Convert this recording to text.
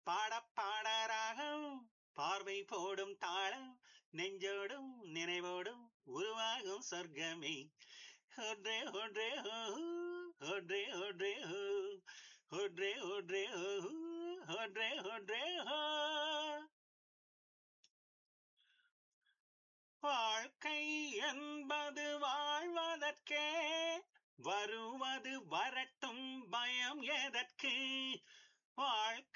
பாட பாடராகம் பார்வை போடும் தாளம் நெஞ்சோடும் நினைவோடும் உருவாகும் சொர்க்கமே ஒன்றே ஒன்றே ஓ ஒன்றே ஒன்றே ஓ ஒன்றே ஒன்றே ஓ ஒன்றே ஒன்றே ஓ வாழ்க்கை என்பது வாழ்வதற்கே வருவது வரட்டும் பயம் எதற்கு வாழ்க்கை